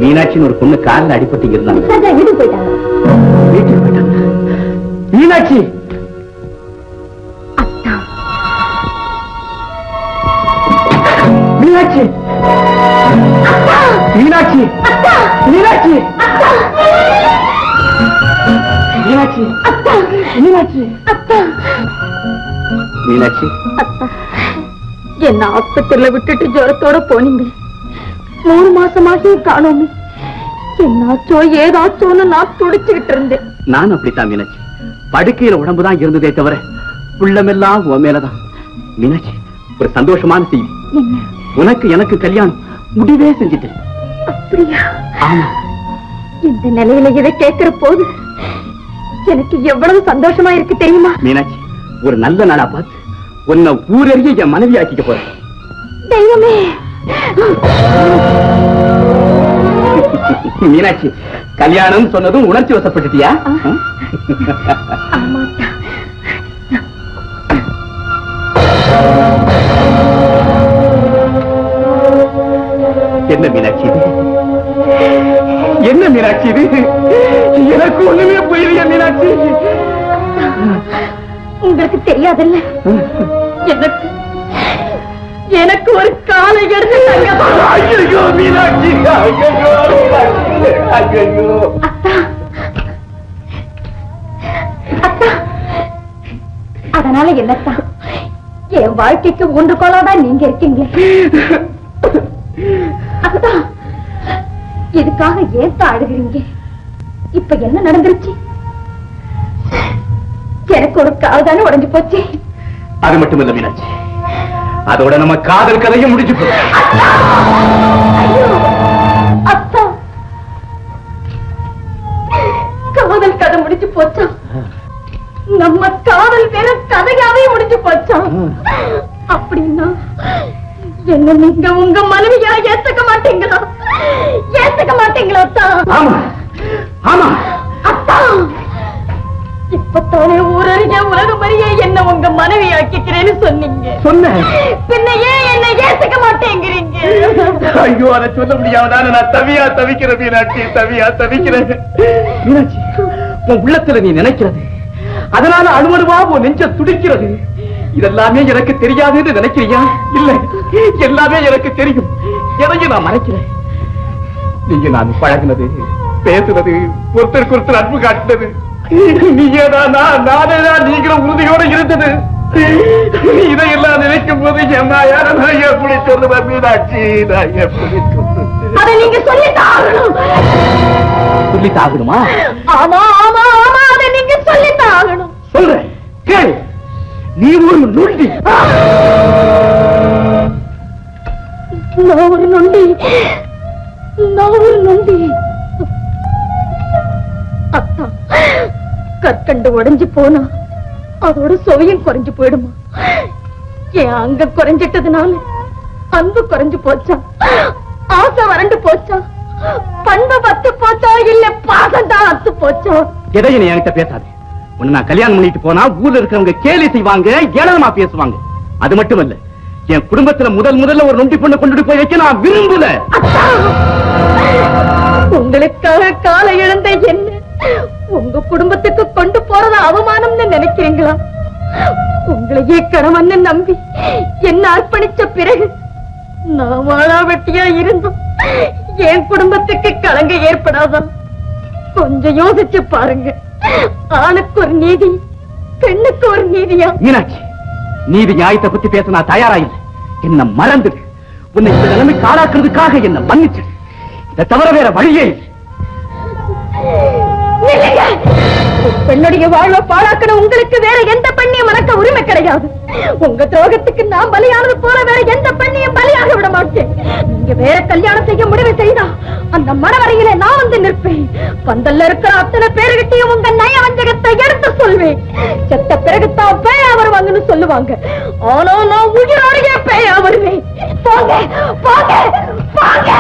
மீனாட்சின்னு ஒரு பொண்ணு காலில் அடிபட்டு இருந்தாங்க சரி வீட்டுக்கு போயிட்டாங்க வீட்டுக்கு போயிட்டாங்க மீனாட்சி அத்தா மீனாட்சி மீனாட்சி மீனாட்சி மீனாட்சி மீனாட்சி மீனாட்சி அத்தா என்ன ஆஸ்பத்திரியில விட்டுட்டு ஜுரத்தோட போனீங்க மூணு மாசமாகி காணோமே என்னாச்சோ ஏதாச்சோன்னு நான் துடிச்சுக்கிட்டு இருந்தேன் நான் அப்படித்தான் மீனாட்சி படுக்கையில உடம்புதான் இருந்ததே தவிர உள்ளமெல்லாம் உன் மேலதான் மீனாட்சி ஒரு சந்தோஷமான செய்தி என்ன உனக்கு எனக்கு கல்யாணம் முடிவே செஞ்சுட்டேன் அப்படியா ஆமா இந்த நிலையில இதை கேட்கிற போது எனக்கு எவ்வளவு சந்தோஷமா இருக்கு தெரியுமா மீனாட்சி ஒரு நல்ல நாளா பார்த்து உன்னை ஊரறிய என் மனைவி ஆக்கிக்க போறேன் தெய்வமே மீனாட்சி கல்யாணம் சொன்னதும் உணர்ச்சி வசப்பட்டுட்டியா ம்? ஆமாத்தா என்ன மீனாட்சி இது என்ன மீனாட்சி இது எனக்கு ஒண்ணுமே புரியலையா மீனாட்சி உங்களுக்கு தெரியாதுல்ல எனக்கு எனக்கு ஒரு காலை எடுத்து தங்க ஐயோ மீனாட்சி ஐயோ மீனாட்சி ஐயோ அத்தா அத்தா அதனால என்னத்தா என் வாழ்க்கைக்கு ஒன்று கோலாதான் நீங்க இருக்கீங்களே அத்தா இதுக்காக ஏன் தான் அழுகிறீங்க இப்ப என்ன நடந்துருச்சு எனக்கு ஒரு கால் தானே உடைஞ்சு போச்சு அது மட்டும் இல்ல மீனாட்சி அதோட நம்ம காதல் கதையும் முடிஞ்சு போச்சு ஐயோ, அத்தா காதல் கதை முடிஞ்சு போச்சா நம்ம காதல் வேற கதையாவே முடிஞ்சு போச்சா அப்படின்னா என்ன நீங்க உங்க மனைவியா ஏத்துக்க மாட்டீங்களா ஏத்துக்க மாட்டீங்களா அத்தா ஆமா ஆமா அத்தா இப்பத்தானே ஊரறிய உலகம் அறிய என்ன உங்க மனைவி ஆக்கிக்கிறேன்னு சொன்னீங்க சொன்னேன் பின்ன ஏன் என்ன ஏத்துக்க மாட்டேங்கிறீங்க ஐயோ அதை சொல்ல முடியாமதான நான் தவியா தவிக்கிறேன் மீனாட்சி தவியா தவிக்கிறேன் மீனாட்சி உன் உள்ளத்துல நீ நினைக்கிறது அதனால அணுவணுவா உன் நெஞ்ச துடிக்கிறது இதெல்லாமே எனக்கு தெரியாதுன்னு நினைக்கிறியா இல்ல எல்லாமே எனக்கு தெரியும் எதையும் நான் மறைக்கிறேன் நீங்க நான் பழகினது பேசுனது ஒருத்தருக்கு ஒருத்தர் அன்பு காட்டினது நீங்க தான் நானே தான் நீங்களும் உறுதியோட இருந்தது இதையெல்லாம் நினைக்கும் போது என்ன யார நான் எப்படி சொல்லுவேன் மீனாட்சி நான் எப்படி சொல்லுவேன் அதை நீங்க சொல்லித்தான் ஆகணும் சொல்லி தாகணுமா ஆமா ஆமா ஆமா அதை நீங்க சொல்லித்தான் ஆகணும் சொல்றேன் கேள் நீ ஒரு நொண்டி நான் ஒரு நொண்டி நான் ஒரு நொண்டி அத்தா கற்கண்டு உடைஞ்சு போனா அதோட சுவையும் குறைஞ்சு போயிடுமா என் அங்க குறைஞ்சிட்டதுனால அன்பு குறைஞ்சு போச்சா ஆசை வறண்டு போச்சா பண்பு பத்து போச்சா இல்ல பாசம் தான் அத்து போச்சா எதையும் நீ என்கிட்ட பேசாது உன்னை நான் கல்யாணம் பண்ணிட்டு போனா ஊர்ல இருக்கிறவங்க கேலி செய்வாங்க ஏளனமா பேசுவாங்க அது மட்டுமல்ல என் குடும்பத்துல முதல் முதல்ல ஒரு நொண்டி பொண்ணு கொண்டுட்டு போய் வைக்க நான் விரும்பல அத்தா! உங்களுக்காக காலை இழந்த என்ன உங்க குடும்பத்துக்கு கொண்டு போறது அவமானம்னு நினைக்கிறீங்களா உங்களையே கணவன்னு நம்பி என்ன அர்ப்பணிச்ச பிறகு நான் வாழா வெட்டியா இருந்தும் என் குடும்பத்துக்கு கலங்க ஏற்படாதா கொஞ்சம் யோசிச்சு பாருங்க ஆணுக்கு ஒரு நீதி பெண்ணுக்கு ஒரு நீதியா மீனாட்சி நீதி நியாயத்தை பத்தி பேச நான் தயாரா இல்லை என்ன மறந்துடு உன்னை இந்த நிலைமைக்கு ஆளாக்குறதுக்காக என்ன மன்னிச்சிடு இதை தவிர வேற வழியே இல்லை. நில்லுங்க. பெண்ணுடைய வாழ்வை பாழாக்கின உங்களுக்கு வேற எந்த பெண்ணையும் மறக்க உரிமை கிடையாது உங்க துரோகத்துக்கு நான் பலியானது போல வேற எந்த பெண்ணையும் பலியாக விட மாட்டேன் நீங்க வேற கல்யாணம் செய்ய முடிவு செய்தா அந்த மரவரையில நான் வந்து நிற்பேன் பந்தல்ல இருக்கிற அத்தனை பேருகிட்டையும் உங்க நய வஞ்சகத்தை எடுத்து சொல்வேன் செத்த பிறகுதான் பேயா வருவாங்கன்னு சொல்லுவாங்க ஆனா நான் உயிரோடைய பேயா வருவேன் போங்க போங்க போங்க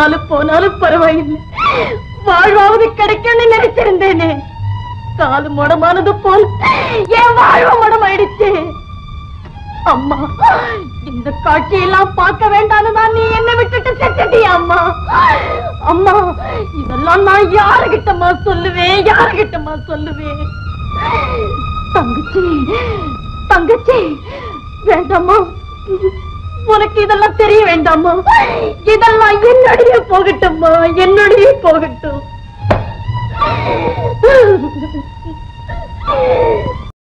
காலு போனாலும் பரவாயில்லை வாழ்வாவது கிடைக்கும்னு நினைச்சிருந்தேனே காலு முடமானது போல் என் வாழ்வு முடமாயிடுச்சு அம்மா இந்த காட்சியெல்லாம் பார்க்க வேண்டாம்னு தான் நீ என்ன விட்டுட்டு செத்துட்டியா அம்மா அம்மா இதெல்லாம் நான் யாருகிட்டமா சொல்லுவேன் யாருகிட்டமா சொல்லுவேன் தங்கச்சி தங்கச்சி வேண்டாமா உனக்கு இதெல்லாம் தெரிய வேண்டாமா இதெல்லாம் என்னுடைய போகட்டும்மா என்னுடைய போகட்டும்